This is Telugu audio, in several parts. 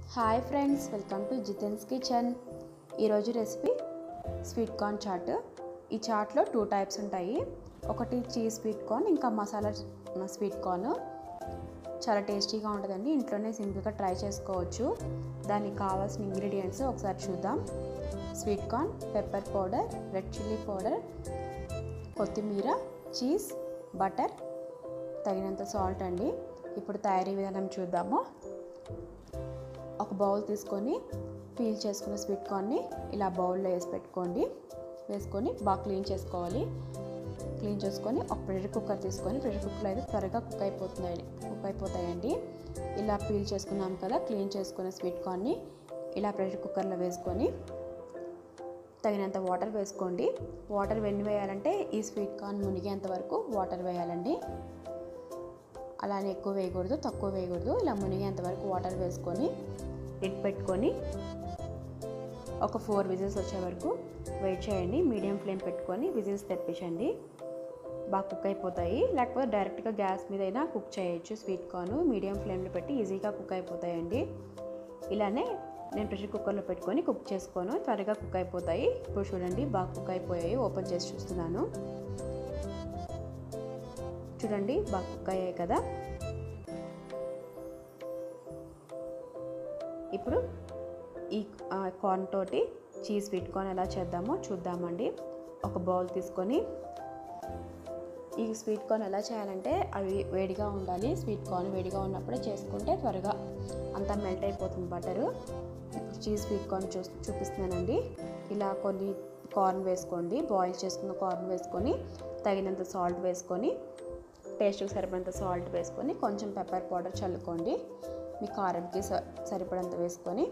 hi friends welcome to Jithen's kitchen ఈరోజు రెసిపీ స్వీట్ కార్న్ చాట్ ఈ చాట్లో టూ టైప్స్ ఉంటాయి ఒకటి చీజ్ స్వీట్ కార్న్ ఇంకా మసాలా స్వీట్ కార్న్ చాలా టేస్టీగా ఉంటుందండి ఇంట్లోనే సింపుల్గా ట్రై చేసుకోవచ్చు దానికి కావాల్సిన ఇంగ్రీడియంట్స్ ఒకసారి చూద్దాం sweet corn pepper powder red chilli powder కొత్తిమీర చీజ్ బటర్ తగినంత సాల్ట్ అండి ఇప్పుడు తయారీ విధానం చూద్దాము ఒక బౌల్ తీసుకొని పీల్ చేసుకున్న స్వీట్ కార్న్ని ఇలా బౌల్లో వేసి పెట్టుకోండి వేసుకొని బాగా క్లీన్ చేసుకోవాలి క్లీన్ చేసుకొని ఒక ప్రెషర్ కుక్కర్ తీసుకొని ప్రెషర్ కుక్కర్లో అయితే త్వరగా కుక్ అయిపోతున్నాయి కుక్ అయిపోతాయండి ఇలా పీల్ చేసుకున్నాం కదా క్లీన్ చేసుకున్న స్వీట్ కార్న్ని ఇలా ప్రెషర్ కుక్కర్లో వేసుకొని తగినంత వాటర్ వేసుకోండి వాటర్ ఎన్ని వేయాలంటే ఈ స్వీట్ కార్న్ మునిగేంత వరకు వాటర్ వేయాలండి అలానే ఎక్కువ వేయకూడదు తక్కువ వేయకూడదు ఇలా మునిగేంత వరకు వాటర్ వేసుకొని లిడ్ పెట్టుకొని ఒక ఫోర్ విజిల్స్ వచ్చే వరకు వెయిట్ చేయండి మీడియం ఫ్లేమ్ పెట్టుకొని విజిల్స్ తెప్పించండి బాగా కుక్ అయిపోతాయి లేకపోతే డైరెక్ట్గా గ్యాస్ మీద అయినా కుక్ చేయొచ్చు స్వీట్ కార్న్ మీడియం ఫ్లేమ్లో పెట్టి ఈజీగా కుక్ అయిపోతాయండి ఇలానే నేను ప్రెషర్ కుక్కర్లో పెట్టుకొని కుక్ చేసుకోను త్వరగా కుక్ అయిపోతాయి ఇప్పుడు చూడండి బాగా కుక్ అయిపోయాయి ఓపెన్ చేసి చూస్తున్నాను చూడండి బాగా కుక్ అయ్యాయి కదా ఇప్పుడు ఈ కార్న్ తోటి చీజ్ స్వీట్ కార్న్ ఎలా చేద్దామో చూద్దామండి ఒక బౌల్ తీసుకొని ఈ స్వీట్ కార్న్ ఎలా చేయాలంటే అవి వేడిగా ఉండాలి స్వీట్ కార్న్ వేడిగా ఉన్నప్పుడే చేసుకుంటే త్వరగా అంతా మెల్ట్ అయిపోతుంది బటరు ఇప్పుడు చీజ్ స్వీట్ కార్న్ చూ చూపిస్తున్నానండి ఇలా కొన్ని కార్న్ వేసుకోండి బాయిల్ చేసుకున్న కార్న్ వేసుకొని తగినంత సాల్ట్ వేసుకొని టేస్ట్కి సరిపడంత సాల్ట్ వేసుకొని కొంచెం పెప్పర్ పౌడర్ చల్లుకోండి మీ కారంకి సరిపడంత వేసుకొని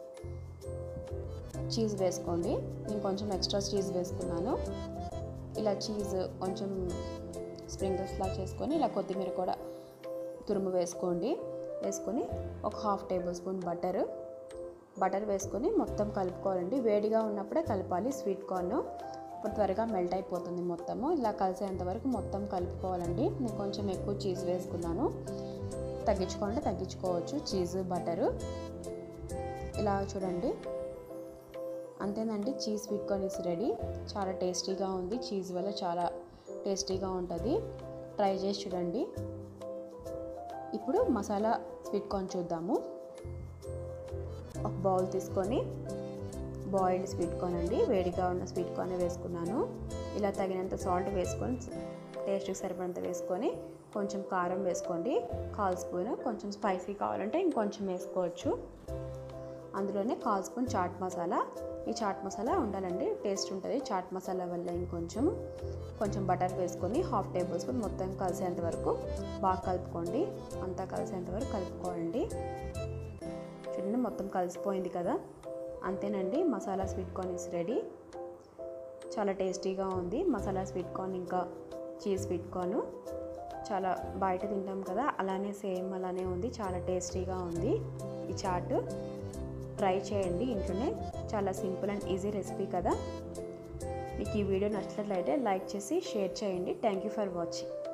చీజ్ వేసుకోండి నేను కొంచెం ఎక్స్ట్రా చీజ్ వేసుకున్నాను ఇలా చీజ్ కొంచెం స్ప్రింకిల్స్లా చేసుకొని ఇలా కొత్తిమీర కూడా తురుము వేసుకోండి వేసుకొని ఒక half tablespoon butter butter వేసుకొని మొత్తం కలుపుకోవాలండి వేడిగా ఉన్నప్పుడే కలపాలి స్వీట్ కార్న్ ఇప్పుడు త్వరగా మెల్ట్ అయిపోతుంది మొత్తము ఇలా కలిసేంత వరకు మొత్తం కలుపుకోవాలండి నేను కొంచెం ఎక్కువ చీజ్ వేసుకున్నాను తగ్గించుకోవాలంటే తగ్గించుకోవచ్చు చీజ్ బటరు ఇలా చూడండి అంతేనండి cheese sweet corn is ready చాలా టేస్టీగా ఉంది చీజ్ వల్ల చాలా టేస్టీగా ఉంటుంది ట్రై చేసి చూడండి ఇప్పుడు మసాలా స్వీట్ కార్న్ చూద్దాము ఒక బౌల్ తీసుకొని బాయిల్డ్ స్వీట్ కార్న్ అండి వేడిగా ఉన్న స్వీట్ కార్న్ వేసుకున్నాను ఇలా తగినంత సాల్ట్ వేసుకొని టేస్ట్కి సరిపడంత వేసుకొని కొంచెం కారం వేసుకోండి కాల్ స్పూన్ కొంచెం స్పైసీ కావాలంటే ఇంకొంచెం వేసుకోవచ్చు అందులోనే కాల్ స్పూన్ చాట్ మసాలా ఈ చాట్ మసాలా ఉండాలండి టేస్ట్ ఉంటుంది చాట్ మసాలా వల్ల ఇంకొంచెం కొంచెం బటర్ వేసుకొని హాఫ్ టేబుల్ స్పూన్ మొత్తం కలిసేంత వరకు బాగా కలుపుకోండి అంతా కలిసేంత వరకు కలుపుకోండి చూడండి మొత్తం కలిసిపోయింది కదా అంతేనండి masala sweet corn is ready చాలా టేస్టీగా ఉంది మసాలా స్వీట్ కార్న్ ఇంకా చీజ్ స్వీట్ కార్న్ చాలా బయట తింటాం కదా అలానే సేమ్ అలానే ఉంది చాలా టేస్టీగా ఉంది ఈ చాట్ ట్రై చేయండి ఇంట్లోనే చాలా సింపుల్ అండ్ ఈజీ రెసిపీ కదా మీకు ఈ వీడియో నచ్చినట్లయితే లైక్ చేసి షేర్ చేయండి థ్యాంక్ యూ ఫర్ వాచింగ్